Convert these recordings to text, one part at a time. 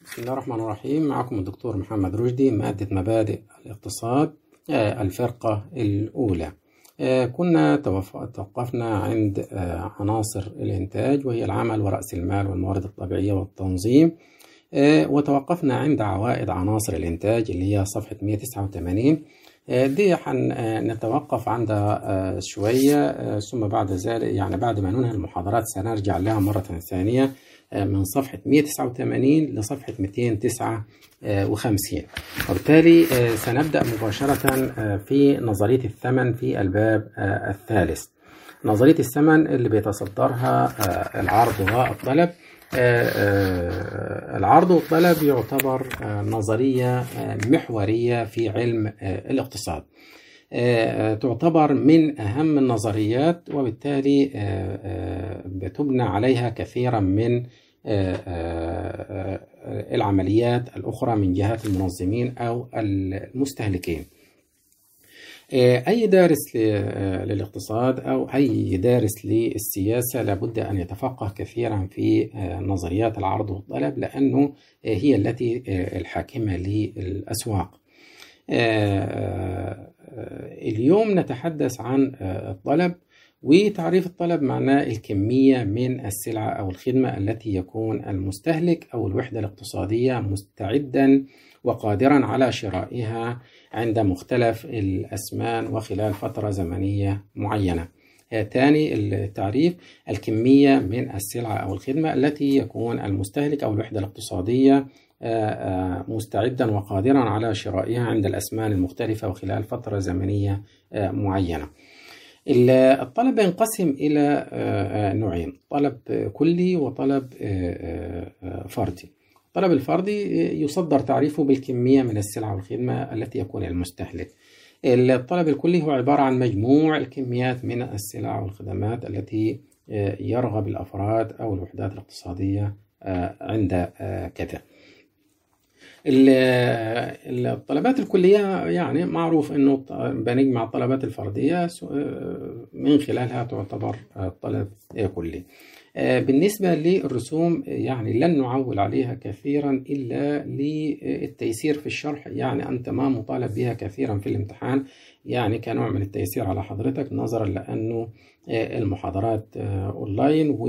بسم الله الرحمن الرحيم معكم الدكتور محمد رشدي مادة مبادئ الاقتصاد آه، الفرقة الأولى آه، كنا توف- توقفنا عند آه، عناصر الإنتاج وهي العمل ورأس المال والموارد الطبيعية والتنظيم آه، وتوقفنا عند عوائد عناصر الإنتاج اللي هي صفحة 189 آه، دي حنتوقف عندها آه، شوية آه، ثم بعد ذلك يعني بعد ما ننهي المحاضرات سنرجع لها مرة ثانية آه، من صفحة 189 لصفحة 259 وبالتالي آه، سنبدأ مباشرة آه، في نظرية الثمن في الباب آه، الثالث نظرية الثمن اللي بيتصدرها آه، العرض والطلب آه، آه، العرض والطلب يعتبر آه، نظرية آه، محورية في علم آه، الاقتصاد آه، آه، تعتبر من أهم النظريات وبالتالي آه، آه، بتبنى عليها كثيرا من آه، آه، آه، العمليات الأخرى من جهات المنظمين أو المستهلكين آه، أي دارس ل- آه، للاقتصاد أو أي دارس للسياسة لابد أن يتفقه كثيرا في آه، نظريات العرض والطلب لأنه آه، هي التي آه، الحاكمة للأسواق آه، آه، اليوم نتحدث عن آه، الطلب وتعريف الطلب معناه الكمية من السلعة أو الخدمة التي يكون المستهلك أو الوحدة الاقتصادية مستعدا وقادرا على شرائها عند مختلف الأثمان وخلال فترة زمنية معينة. آه، تاني التعريف الكمية من السلعة أو الخدمة التي يكون المستهلك أو الوحدة الاقتصادية آه، آه، مستعدا وقادرا على شرائها عند الأثمان المختلفة وخلال فترة زمنية آه، معينة. ال- الطلب ينقسم إلى آه، آه، نوعين طلب آه، كلي وطلب آه، آه، آه، فردي الطلب الفردي آه، يصدر تعريفه بالكمية من السلعة والخدمة التي يكون المستهلك الطلب الكلي هو عبارة عن مجموع الكميات من السلع والخدمات التي آه، يرغب الأفراد أو الوحدات الاقتصادية آه، عند آه، كذا ال- الطلبات الكلية يعني معروف انه ط- بنجمع الطلبات الفردية س- من خلالها تعتبر طلب كلي. بالنسبة للرسوم يعني لن نعول عليها كثيرا إلا للتيسير في الشرح يعني أنت ما مطالب بها كثيرا في الامتحان يعني كنوع من التيسير على حضرتك نظرا لأنه المحاضرات أونلاين و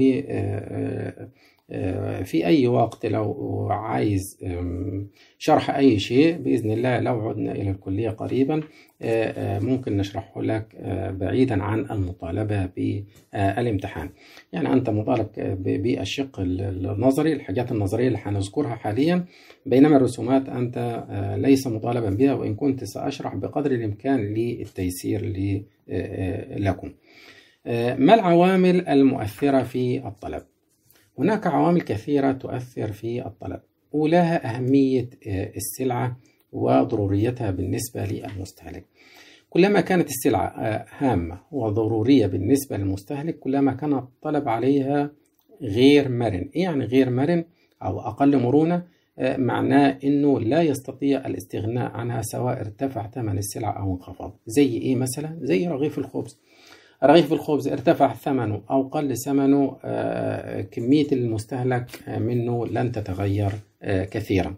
في أي وقت لو عايز أم، شرح أي شيء بإذن الله لو عدنا إلى الكلية قريبا آه، آه، ممكن نشرحه لك آه، بعيدا عن المطالبة بالامتحان يعني أنت مطالب ب- بالشق ال- النظري الحاجات النظرية اللي هنذكرها حاليا بينما الرسومات أنت آه، ليس مطالبا بها وإن كنت سأشرح بقدر الإمكان للتيسير ل- آه، آه، لكم آه، ما العوامل المؤثرة في الطلب؟ هناك عوامل كثيرة تؤثر في الطلب أولاها أهمية آه، السلعة وضروريتها بالنسبة للمستهلك كلما كانت السلعة آه، هامة وضرورية بالنسبة للمستهلك كلما كان الطلب عليها غير مرن إيه يعني غير مرن أو أقل مرونة آه، معناه أنه لا يستطيع الاستغناء عنها سواء ارتفع ثمن السلعة أو انخفض زي إيه مثلا زي رغيف الخبز رغيف الخبز ارتفع ثمنه أو قل ثمنه آه، كمية المستهلك آه، منه لن تتغير آه، كثيرا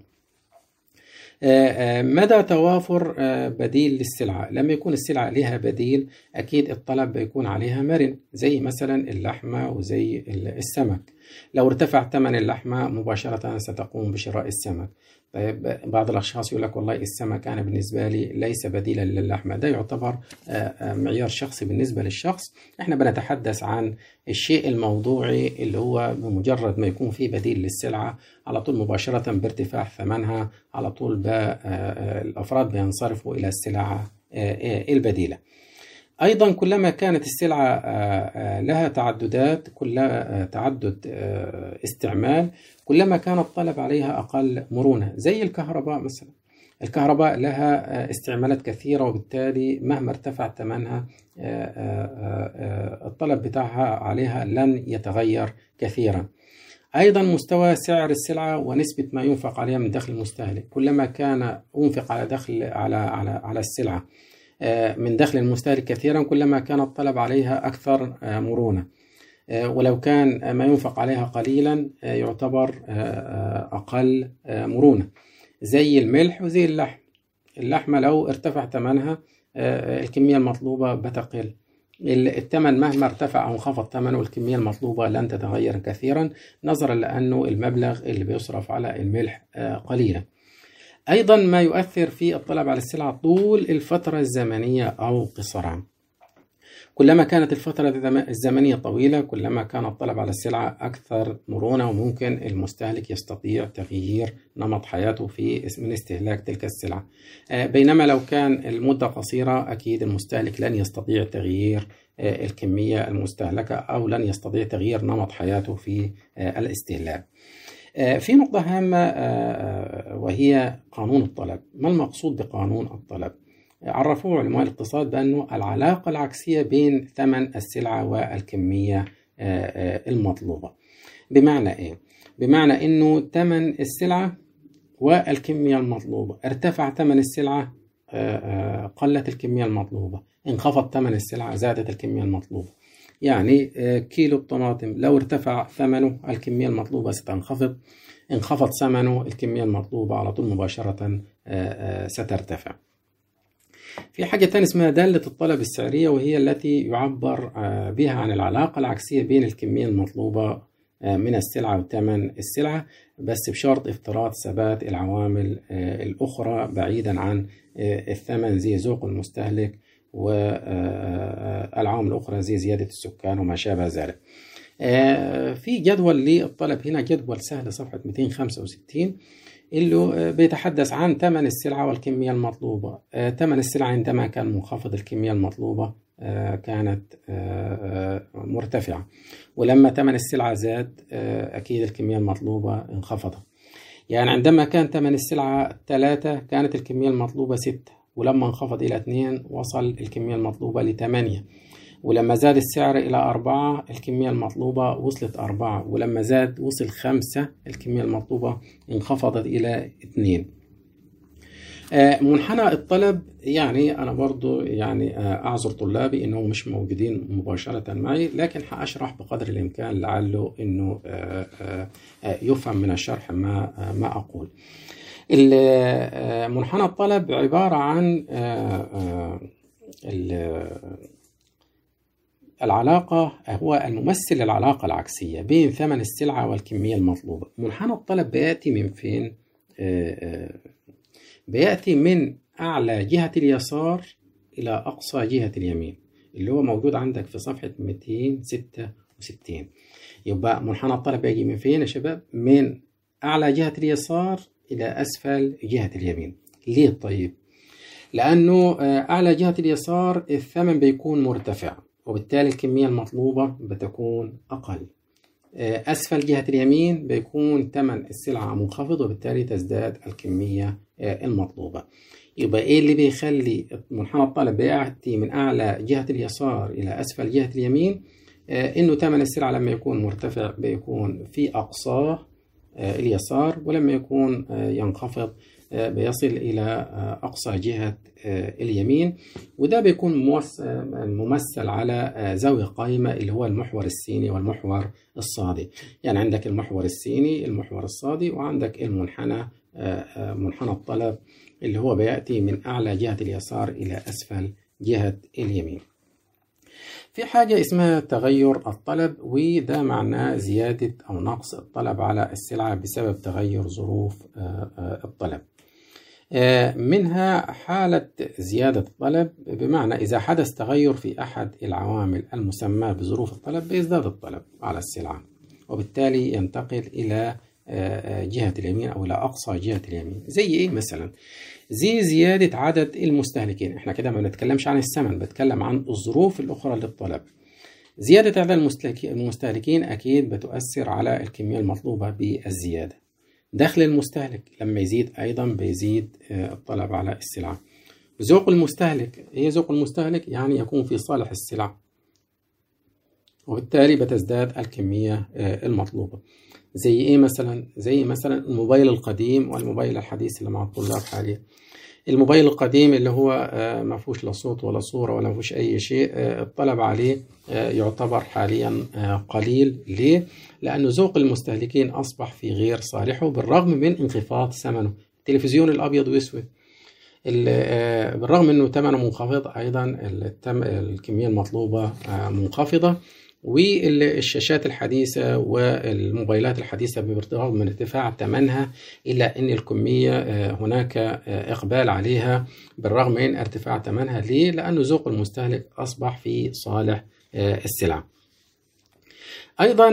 آه، آه، مدى توافر آه، بديل للسلعة لما يكون السلعة لها بديل أكيد الطلب بيكون عليها مرن زي مثلا اللحمة وزي السمك لو ارتفع ثمن اللحمة مباشرة ستقوم بشراء السمك طيب بعض الأشخاص يقول لك والله السمك أنا بالنسبة لي ليس بديلا للحمة ده يعتبر آه، آه، معيار شخصي بالنسبة للشخص احنا بنتحدث عن الشيء الموضوعي اللي هو بمجرد ما يكون في بديل للسلعة على طول مباشرة بارتفاع ثمنها على طول ب- آه، آه، الأفراد بينصرفوا إلى السلعة آه، آه، البديلة أيضا كلما كانت السلعة آه، آه، لها تعددات كلها آه، تعدد آه، استعمال كلما كان الطلب عليها أقل مرونة زي الكهرباء مثلا الكهرباء لها آه، استعمالات كثيرة وبالتالي مهما ارتفع ثمنها آه، آه، آه، الطلب بتاعها عليها لن يتغير كثيرا أيضا مستوى سعر السلعة ونسبة ما ينفق عليها من دخل المستهلك كلما كان أنفق على دخل على على على السلعة آه، من دخل المستهلك كثيرا كلما كان الطلب عليها أكثر آه، مرونة ولو كان ما ينفق عليها قليلا يعتبر أقل مرونة زي الملح وزي اللحم اللحمة لو ارتفع ثمنها الكمية المطلوبة بتقل الثمن مهما ارتفع أو انخفض ثمنه الكمية المطلوبة لن تتغير كثيرا نظرا لأنه المبلغ اللي بيصرف على الملح قليلا أيضا ما يؤثر في الطلب على السلعة طول الفترة الزمنية أو قصرها كلما كانت الفترة الزمنية طويلة كلما كان الطلب على السلعة أكثر مرونة وممكن المستهلك يستطيع تغيير نمط حياته في من استهلاك تلك السلعة بينما لو كان المدة قصيرة أكيد المستهلك لن يستطيع تغيير الكمية المستهلكة أو لن يستطيع تغيير نمط حياته في الاستهلاك في نقطة هامة وهي قانون الطلب ما المقصود بقانون الطلب؟ عرفوه علماء الاقتصاد بأنه العلاقة العكسية بين ثمن السلعة والكمية المطلوبة بمعنى إيه؟ بمعنى أنه ثمن السلعة والكمية المطلوبة ارتفع ثمن السلعة قلت الكمية المطلوبة انخفض ثمن السلعة زادت الكمية المطلوبة يعني كيلو الطماطم لو ارتفع ثمنه الكمية المطلوبة ستنخفض انخفض ثمنه الكمية المطلوبة على طول مباشرة سترتفع في حاجة تانية اسمها دالة الطلب السعرية وهي التي يعبر بها عن العلاقة العكسية بين الكمية المطلوبة من السلعة وثمن السلعة بس بشرط افتراض ثبات العوامل الأخرى بعيدا عن الثمن زي ذوق المستهلك والعوامل الأخرى زي زيادة السكان وما شابه ذلك في جدول للطلب هنا جدول سهل صفحة 265 اللي بيتحدث عن ثمن السلعة والكمية المطلوبة ثمن السلعة عندما كان منخفض الكمية المطلوبة كانت مرتفعة ولما ثمن السلعة زاد أكيد الكمية المطلوبة انخفضت يعني عندما كان ثمن السلعة ثلاثة كانت الكمية المطلوبة ستة ولما انخفض إلى اثنين وصل الكمية المطلوبة لثمانية ولما زاد السعر إلى أربعة الكمية المطلوبة وصلت أربعة ولما زاد وصل خمسة الكمية المطلوبة انخفضت إلى اثنين منحنى الطلب يعني أنا برضو يعني أعذر طلابي إنهم مش موجودين مباشرة معي لكن هأشرح بقدر الإمكان لعله إنه يفهم من الشرح ما ما أقول منحنى الطلب عبارة عن العلاقة هو الممثل العلاقة العكسية بين ثمن السلعة والكمية المطلوبة منحنى الطلب بيأتي من فين؟ بيأتي من أعلى جهة اليسار إلى أقصى جهة اليمين اللي هو موجود عندك في صفحة 266 يبقى منحنى الطلب بيجي من فين يا شباب؟ من أعلى جهة اليسار إلى أسفل جهة اليمين ليه طيب؟ لأنه أعلى جهة اليسار الثمن بيكون مرتفع وبالتالي الكمية المطلوبة بتكون أقل أسفل جهة اليمين بيكون ثمن السلعة منخفض وبالتالي تزداد الكمية المطلوبة يبقى إيه اللي بيخلي منحنى الطلب بيأتي من أعلى جهة اليسار إلى أسفل جهة اليمين إنه ثمن السلعة لما يكون مرتفع بيكون في أقصاه اليسار ولما يكون ينخفض بيصل إلى أقصى جهة اليمين وده بيكون ممثل على زاوية قائمة اللي هو المحور السيني والمحور الصادي يعني عندك المحور السيني المحور الصادي وعندك المنحنى منحنى الطلب اللي هو بيأتي من أعلى جهة اليسار إلى أسفل جهة اليمين في حاجة اسمها تغير الطلب وده معناه زيادة أو نقص الطلب على السلعة بسبب تغير ظروف الطلب منها حالة زيادة الطلب بمعنى إذا حدث تغير في أحد العوامل المسماة بظروف الطلب بيزداد الطلب على السلعة وبالتالي ينتقل إلى جهة اليمين أو إلى أقصى جهة اليمين زي إيه مثلا زي زيادة عدد المستهلكين إحنا كده ما بنتكلمش عن الثمن بتكلم عن الظروف الأخرى للطلب زيادة عدد المستهلكين أكيد بتؤثر على الكمية المطلوبة بالزيادة دخل المستهلك لما يزيد أيضا بيزيد الطلب على السلعة ذوق المستهلك إيه ذوق المستهلك يعني يكون في صالح السلع وبالتالي بتزداد الكمية المطلوبة زي إيه مثلا زي مثلا الموبايل القديم والموبايل الحديث اللي مع الطلاب حاليا الموبايل القديم اللي هو ما فيهوش لا صوت ولا صورة ولا ما فيهوش أي شيء الطلب عليه يعتبر حاليا قليل ليه؟ لأنه ذوق المستهلكين أصبح في غير صالحه بالرغم من انخفاض ثمنه التلفزيون الأبيض وأسود بالرغم انه ثمنه منخفض ايضا الكميه المطلوبه منخفضه والشاشات الحديثة والموبايلات الحديثة بالرغم من ارتفاع ثمنها إلا أن الكمية هناك إقبال عليها بالرغم من ارتفاع ثمنها ليه؟ لأنه ذوق المستهلك أصبح في صالح السلع أيضا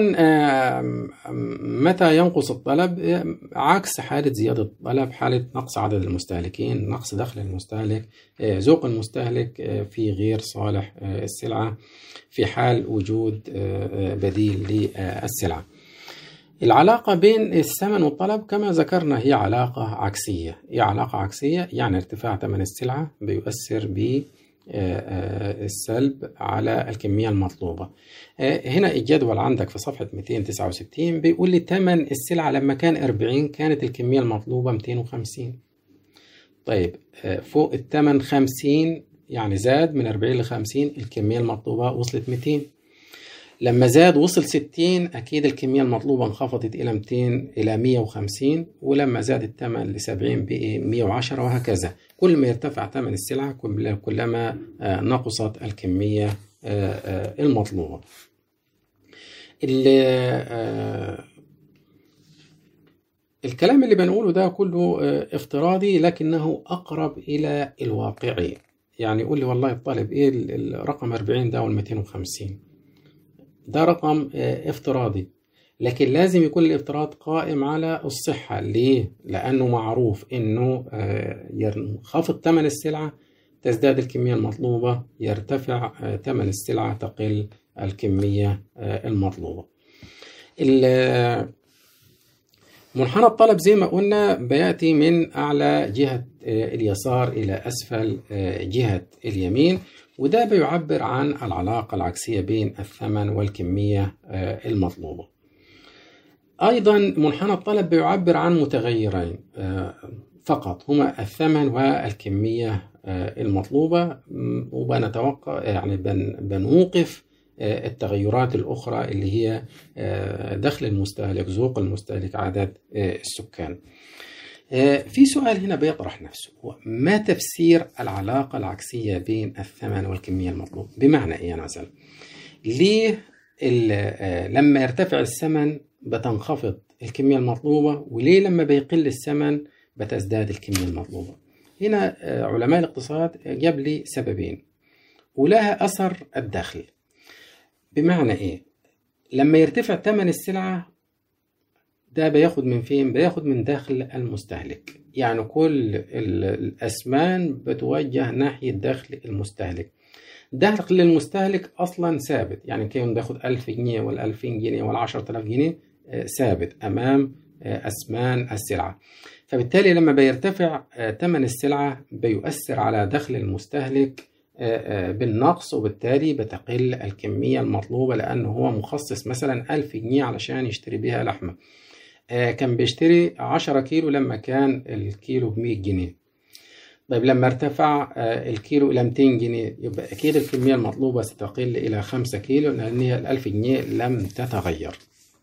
متى ينقص الطلب عكس حالة زيادة الطلب حالة نقص عدد المستهلكين نقص دخل المستهلك ذوق المستهلك في غير صالح السلعة في حال وجود بديل للسلعة العلاقة بين الثمن والطلب كما ذكرنا هي علاقة عكسية هي علاقة عكسية يعني ارتفاع ثمن السلعة بيؤثر ب السلب على الكمية المطلوبة هنا الجدول عندك في صفحة 269 بيقول لي ثمن السلعة لما كان 40 كانت الكمية المطلوبة 250 طيب فوق الثمن 50 يعني زاد من 40 ل 50 الكمية المطلوبة وصلت 200 لما زاد وصل 60 أكيد الكمية المطلوبة انخفضت إلى 200 إلى 150 ولما زاد الثمن ل 70 بقي 110 وهكذا كل ما يرتفع ثمن السلعة كلما نقصت الكمية المطلوبة الكلام اللي بنقوله ده كله افتراضي لكنه أقرب إلى الواقعي يعني يقول لي والله الطالب إيه الرقم 40 ده وال 250 ده رقم افتراضي لكن لازم يكون الافتراض قائم على الصحة ليه؟ لأنه معروف إنه ينخفض ثمن السلعة تزداد الكمية المطلوبة يرتفع ثمن السلعة تقل الكمية المطلوبة منحنى الطلب زي ما قلنا بيأتي من أعلى جهة اليسار إلى أسفل جهة اليمين وده بيعبر عن العلاقة العكسية بين الثمن والكمية المطلوبة أيضا منحنى الطلب بيعبر عن متغيرين فقط هما الثمن والكمية المطلوبة وبنتوقع يعني بنوقف التغيرات الأخرى اللي هي دخل المستهلك ذوق المستهلك عدد السكان في سؤال هنا بيطرح نفسه هو ما تفسير العلاقة العكسية بين الثمن والكمية المطلوبة بمعنى إيه مثلا ليه لما يرتفع الثمن بتنخفض الكمية المطلوبة وليه لما بيقل الثمن بتزداد الكمية المطلوبة هنا علماء الاقتصاد جاب لي سببين ولها أثر الدخل بمعنى إيه لما يرتفع ثمن السلعة ده بياخد من فين؟ بياخد من دخل المستهلك يعني كل الأسمان بتوجه ناحية دخل المستهلك دخل المستهلك أصلا ثابت يعني كان بياخد ألف جنيه ولا ألفين جنيه ولا عشرة آلاف جنيه ثابت أمام أسمان السلعة فبالتالي لما بيرتفع ثمن السلعة بيؤثر على دخل المستهلك بالنقص وبالتالي بتقل الكمية المطلوبة لأنه هو مخصص مثلا ألف جنيه علشان يشتري بها لحمة كان بيشتري عشرة كيلو لما كان الكيلو بمية جنيه طيب لما ارتفع الكيلو إلى 200 جنيه يبقى أكيد الكمية المطلوبة ستقل إلى 5 كيلو لأن هي الألف جنيه لم تتغير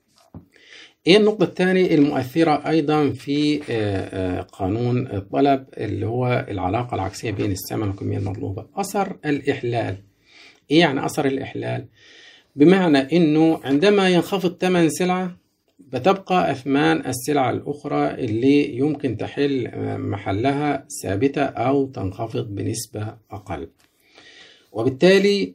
ايه النقطة الثانية المؤثرة أيضا في قانون الطلب اللي هو العلاقة العكسية بين الثمن والكمية المطلوبة أثر الإحلال إيه يعني أثر الإحلال؟ بمعنى إنه عندما ينخفض ثمن سلعة بتبقى أثمان السلع الأخرى اللي يمكن تحل محلها ثابتة أو تنخفض بنسبة أقل وبالتالي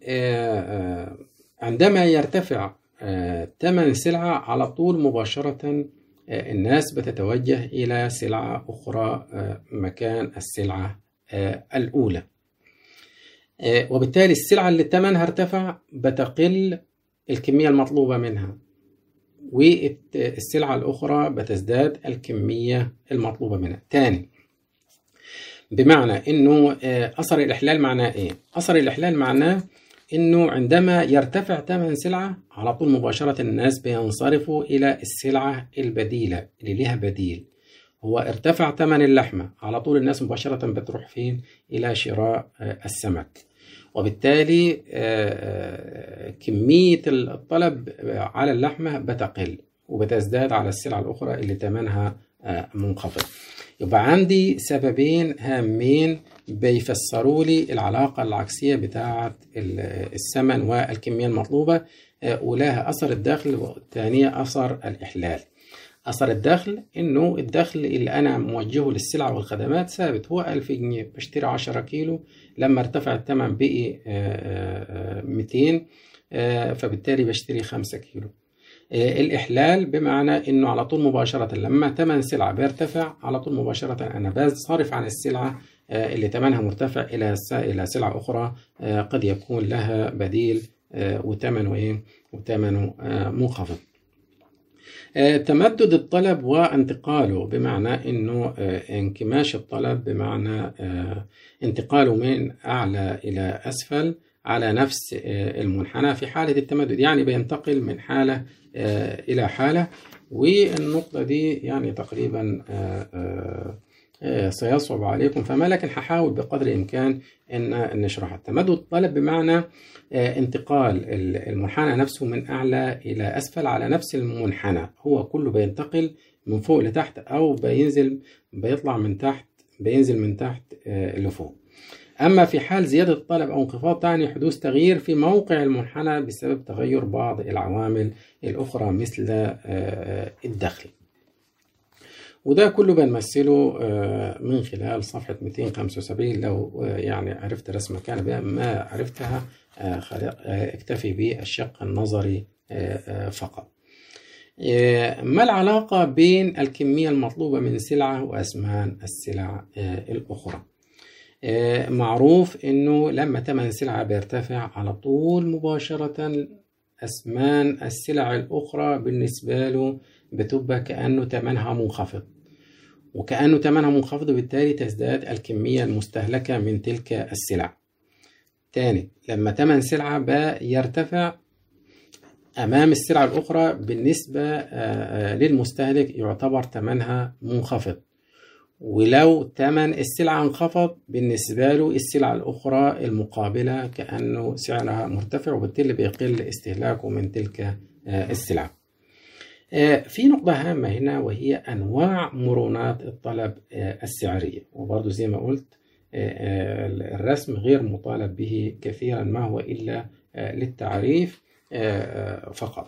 عندما يرتفع ثمن السلعة على طول مباشرة الناس بتتوجه إلى سلعة أخرى مكان السلعة الأولى وبالتالي السلعة اللي ثمنها ارتفع بتقل الكمية المطلوبة منها والسلعة الأخرى بتزداد الكمية المطلوبة منها تاني بمعنى أنه أثر الإحلال معناه إيه؟ أثر الإحلال معناه انه عندما يرتفع ثمن سلعه على طول مباشره الناس بينصرفوا الى السلعه البديله اللي لها بديل هو ارتفع ثمن اللحمة على طول الناس مباشرة بتروح فين إلى شراء السمك وبالتالي كمية الطلب على اللحمة بتقل وبتزداد على السلع الأخرى اللي ثمنها منخفض يبقى عندي سببين هامين بيفسروا لي العلاقة العكسية بتاعة الثمن والكمية المطلوبة أولاها أثر الدخل والثانية أثر الإحلال أثر الدخل إنه الدخل اللي أنا موجهه للسلع والخدمات ثابت هو 1000 جنيه بشتري 10 كيلو لما ارتفع الثمن بقي 200 فبالتالي بشتري 5 كيلو الإحلال بمعنى إنه على طول مباشرة لما ثمن سلعة بيرتفع على طول مباشرة أنا بصرف عن السلعة اللي ثمنها مرتفع إلى إلى سلعة أخرى قد يكون لها بديل وثمنه إيه؟ وثمنه منخفض. تمدد الطلب وانتقاله بمعنى انه انكماش الطلب بمعنى انتقاله من اعلى الى اسفل على نفس المنحنى في حالة التمدد يعني بينتقل من حالة إلى حالة والنقطة دي يعني تقريبا سيصعب عليكم فما لكن هحاول بقدر الإمكان أن نشرحها التمدد الطلب بمعنى انتقال المنحنى نفسه من أعلى إلى أسفل على نفس المنحنى هو كله بينتقل من فوق لتحت أو بينزل بيطلع من تحت بينزل من تحت لفوق أما في حال زيادة الطلب أو انخفاض تعني حدوث تغيير في موقع المنحنى بسبب تغير بعض العوامل الأخرى مثل الدخل وده كله بنمثله من خلال صفحة 275 لو يعني عرفت رسمة كان بها ما عرفتها اكتفي بالشق النظري فقط ما العلاقة بين الكمية المطلوبة من سلعة وأثمان السلع الأخرى معروف انه لما ثمن سلعة بيرتفع على طول مباشرة أثمان السلع الأخرى بالنسبة له بتبقى كأنه ثمنها منخفض وكأنه ثمنها منخفض وبالتالي تزداد الكمية المستهلكة من تلك السلع تاني لما ثمن سلعة بيرتفع أمام السلع الأخرى بالنسبة للمستهلك يعتبر ثمنها منخفض ولو ثمن السلعة انخفض بالنسبة له السلعة الأخرى المقابلة كأنه سعرها مرتفع وبالتالي بيقل استهلاكه من تلك السلع في نقطة هامة هنا وهي أنواع مرونات الطلب السعرية وبرضو زي ما قلت الرسم غير مطالب به كثيرا ما هو إلا للتعريف فقط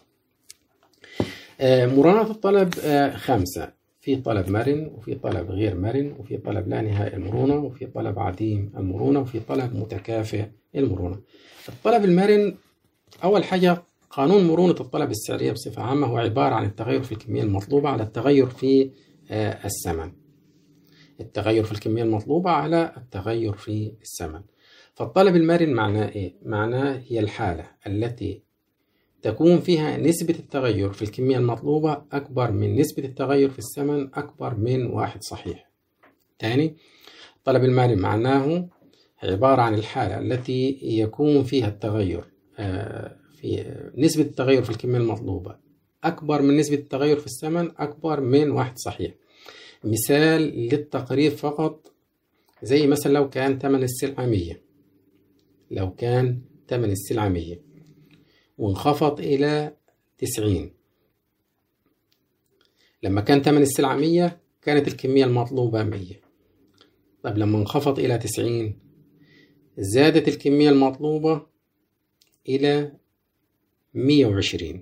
مرونات الطلب خمسة في طلب مرن وفي طلب غير مرن وفي طلب لا نهائي المرونة وفي طلب عديم المرونة وفي طلب متكافئ المرونة الطلب المرن أول حاجة قانون مرونة الطلب السعرية بصفة عامة هو عبارة عن التغير في الكمية المطلوبة على التغير في الثمن التغير في الكمية المطلوبة على التغير في الثمن فالطلب المرن معناه إيه؟ معناه هي الحالة التي تكون فيها نسبة التغير في الكمية المطلوبة أكبر من نسبة التغير في الثمن أكبر من واحد صحيح تاني الطلب المالي معناه عبارة عن الحالة التي يكون فيها التغير في نسبة التغير في الكمية المطلوبة أكبر من نسبة التغير في الثمن أكبر من واحد صحيح مثال للتقريب فقط زي مثلا لو كان ثمن السلعة مية لو كان ثمن السلعة مية وانخفض إلى تسعين لما كان ثمن السلعة مية كانت الكمية المطلوبة مية طيب لما انخفض إلى تسعين زادت الكمية المطلوبة إلى مية وعشرين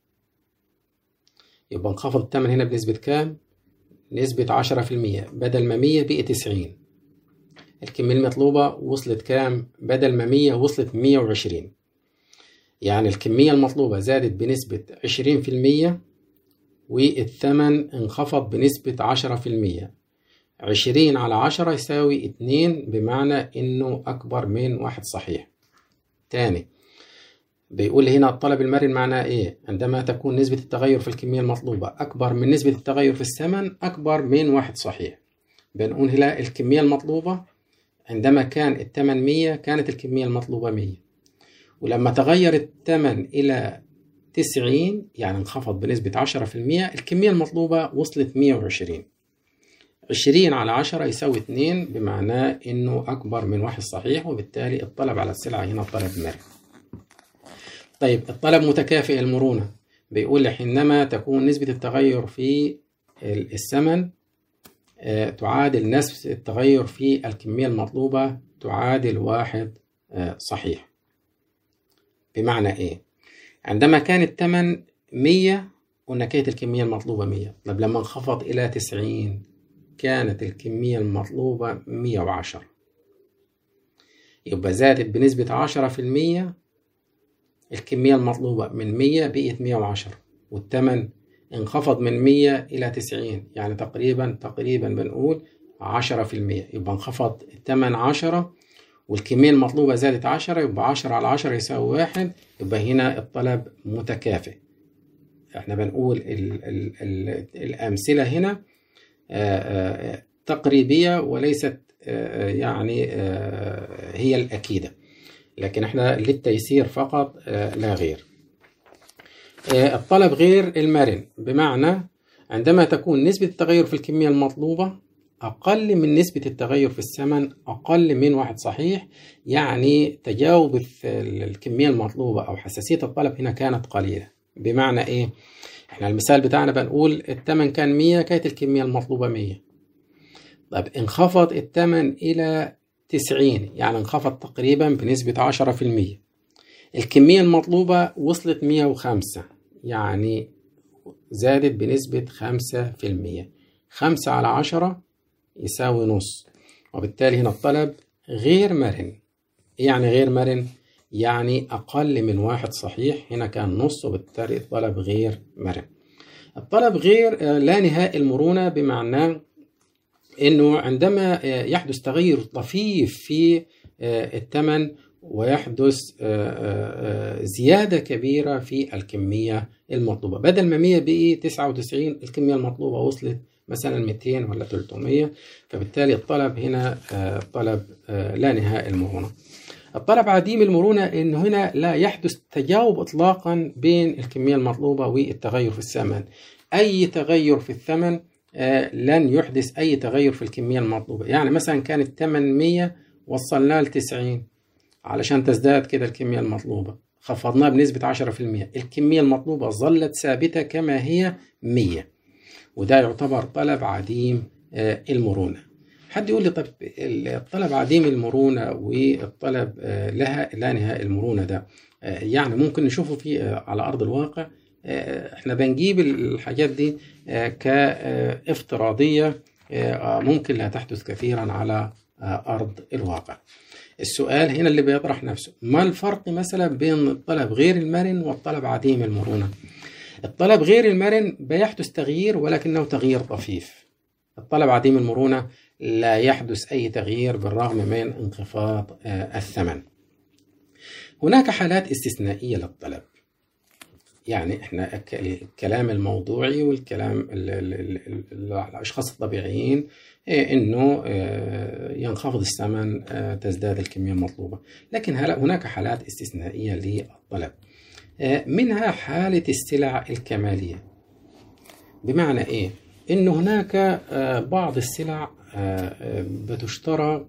يبقى انخفض الثمن هنا بنسبة كام؟ نسبة عشرة في المية بدل ما مية بقي تسعين الكمية المطلوبة وصلت كام؟ بدل ما مية وصلت مية وعشرين يعني الكمية المطلوبة زادت بنسبة عشرين في المية والثمن انخفض بنسبة عشرة في المية عشرين على عشرة يساوي اتنين بمعنى انه اكبر من واحد صحيح تاني بيقول هنا الطلب المرن معناه ايه عندما تكون نسبة التغير في الكمية المطلوبة اكبر من نسبة التغير في الثمن اكبر من واحد صحيح بنقول هنا الكمية المطلوبة عندما كان الثمن مية كانت الكمية المطلوبة مية ولما تغير الثمن إلى تسعين يعني انخفض بنسبة عشرة في المية الكمية المطلوبة وصلت مية وعشرين 20 على 10 يساوي 2 بمعناه انه اكبر من واحد صحيح وبالتالي الطلب على السلعة هنا طلب مرن طيب الطلب متكافئ المرونة بيقول لي حينما تكون نسبة التغير في الثمن آه، تعادل نسبة التغير في الكمية المطلوبة تعادل واحد آه، صحيح بمعنى ايه عندما كان الثمن 100 قلنا كانت الكمية المطلوبة 100 طب لما انخفض إلى 90 كانت الكمية المطلوبة 110 يبقى زادت بنسبة 10% الكمية المطلوبة من 100 بقت 110 والثمن انخفض من 100 إلى 90 يعني تقريبا تقريبا بنقول 10% يبقى انخفض الثمن 10 والكمية المطلوبة زادت 10 يبقى 10 على 10 يساوي واحد يبقى هنا الطلب متكافئ احنا بنقول ال ال ال الأمثلة هنا تقريبية وليست يعني هي الأكيدة لكن احنا للتيسير فقط لا غير الطلب غير المرن بمعنى عندما تكون نسبة التغير في الكمية المطلوبة أقل من نسبة التغير في الثمن أقل من واحد صحيح يعني تجاوب الكمية المطلوبة أو حساسية الطلب هنا كانت قليلة بمعنى إيه؟ إحنا المثال بتاعنا بنقول الثمن كان 100 كانت الكمية المطلوبة 100 طب انخفض الثمن إلى 90 يعني انخفض تقريبا بنسبة 10% الكمية المطلوبة وصلت 105 يعني زادت بنسبة 5% 5 على 10 يساوي نص وبالتالي هنا الطلب غير مرن يعني غير مرن يعني أقل من واحد صحيح هنا كان نص وبالتالي الطلب غير مرن الطلب غير لا نهائي المرونة بمعنى أنه عندما يحدث تغير طفيف في الثمن ويحدث زيادة كبيرة في الكمية المطلوبة بدل ما 100 بقي 99 الكمية المطلوبة وصلت مثلا 200 ولا 300 فبالتالي الطلب هنا طلب لا نهائي المرونة الطلب عديم المرونة إن هنا لا يحدث تجاوب إطلاقا بين الكمية المطلوبة والتغير في الثمن أي تغير في الثمن لن يحدث أي تغير في الكمية المطلوبة يعني مثلا كان الثمن 100 وصلناه ل 90 علشان تزداد كده الكمية المطلوبة خفضناه بنسبة 10% الكمية المطلوبة ظلت ثابتة كما هي 100 وده يعتبر طلب عديم المرونة حد يقول لي طب الطلب عديم المرونة والطلب لها لا نهائي المرونة ده يعني ممكن نشوفه في على أرض الواقع احنا بنجيب الحاجات دي كافتراضية ممكن لا تحدث كثيرا على أرض الواقع السؤال هنا اللي بيطرح نفسه ما الفرق مثلا بين الطلب غير المرن والطلب عديم المرونة الطلب غير المرن بيحدث تغيير ولكنه تغيير طفيف الطلب عديم المرونة لا يحدث أي تغيير بالرغم من انخفاض الثمن هناك حالات استثنائية للطلب يعني احنا الكلام الموضوعي والكلام الاشخاص الطبيعيين انه ينخفض الثمن تزداد الكميه المطلوبه لكن هناك حالات استثنائيه للطلب منها حاله السلع الكماليه بمعنى ايه ان هناك بعض السلع بتشترى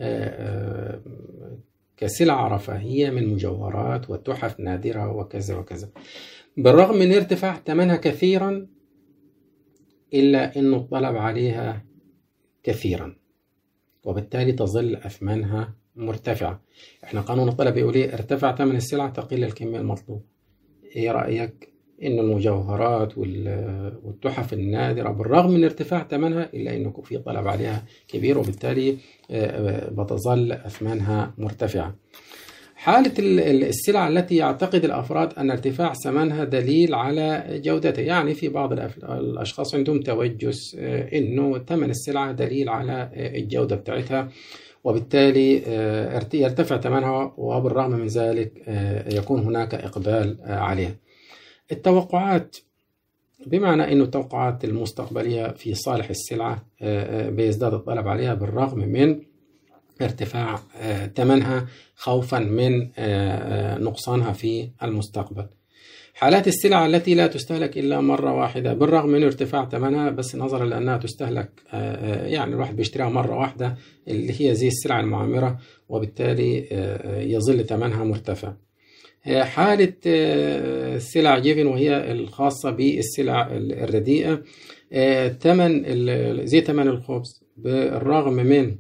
كسلع رفاهية من مجوهرات وتحف نادرة وكذا وكذا بالرغم من ارتفاع ثمنها كثيرا إلا أن الطلب عليها كثيرا وبالتالي تظل أثمانها مرتفعة احنا قانون الطلب يقول ايه ارتفع ثمن السلعة تقل الكمية المطلوبة ايه رأيك ان المجوهرات والتحف النادرة بالرغم من ارتفاع ثمنها الا انه في طلب عليها كبير وبالتالي بتظل اثمانها مرتفعة حالة السلع التي يعتقد الأفراد أن ارتفاع ثمنها دليل على جودتها يعني في بعض الأشخاص عندهم توجس أنه ثمن السلعة دليل على الجودة بتاعتها وبالتالي يرتفع ثمنها وبالرغم من ذلك يكون هناك إقبال عليها التوقعات بمعنى أن التوقعات المستقبلية في صالح السلعة بيزداد الطلب عليها بالرغم من ارتفاع ثمنها خوفا من نقصانها في المستقبل حالات السلع التي لا تستهلك إلا مرة واحدة بالرغم من ارتفاع ثمنها بس نظرا لأنها تستهلك يعني الواحد بيشتريها مرة واحدة اللي هي زي السلع المعمرة وبالتالي يظل ثمنها مرتفع حالة سلع جيفن وهي الخاصة بالسلع الرديئة ثمن زي ثمن الخبز بالرغم من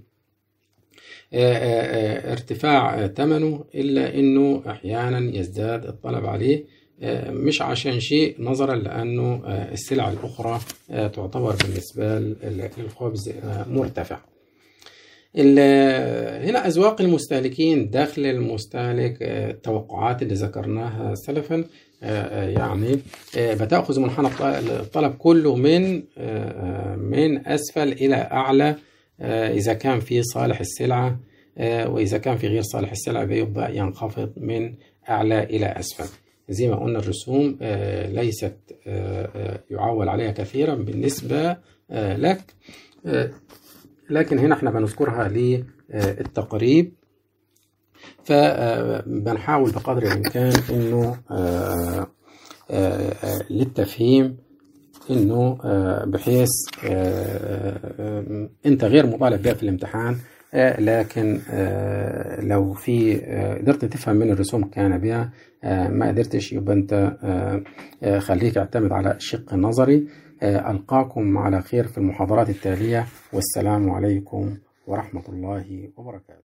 ارتفاع ثمنه إلا أنه أحيانا يزداد الطلب عليه مش عشان شيء نظرا لأنه السلع الأخرى تعتبر بالنسبة للخبز مرتفع هنا أذواق المستهلكين دخل المستهلك التوقعات اللي ذكرناها سلفا يعني بتأخذ منحنى الطلب كله من من أسفل إلى أعلى إذا كان في صالح السلعة وإذا كان في غير صالح السلعة بيبدأ ينخفض من أعلى إلى أسفل زي ما قلنا الرسوم ليست يعول عليها كثيرا بالنسبة لك لكن هنا احنا بنذكرها للتقريب فبنحاول بقدر الإمكان إنه للتفهيم انه بحيث انت غير مطالب بها في الامتحان لكن لو في قدرت تفهم من الرسوم كان بها ما قدرتش يبقى انت خليك اعتمد على الشق النظري القاكم على خير في المحاضرات التاليه والسلام عليكم ورحمه الله وبركاته